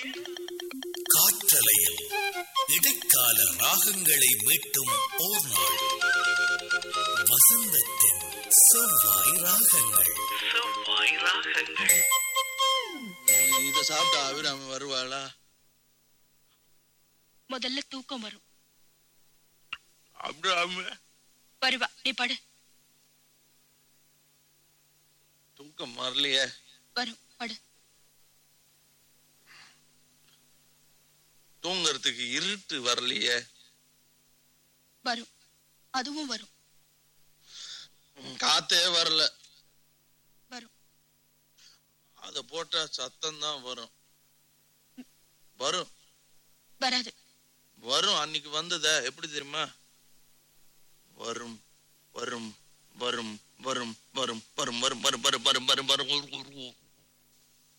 காற்றலையில் இடைக்கால ராகங்களை மீட்டும் ஓர் நாள் வசந்தத்தின் செவ்வாய் ராகங்கள் செவ்வாய் ராகங்கள் இத சாப்பிட்டா அபிராமி வருவாளா முதல்ல தூக்கம் வரும் அபிராமி வருவா நீ படு தூக்கம் வரலையே வரும் படு தூங்கறதுக்கு இருட்டு வரலையே வரும் அதுவும் வரும் ம், காத்தே வரல வரும் அத போட்டா சத்தம் தான் வரும் வரும் வராது வரும் அன்னைக்கு வந்ததா எப்படி தெரியுமா வரும் வரும் வரும் வரும் வரும் வரும் வரும் வரும் வரும் வரும் வரும் வரும்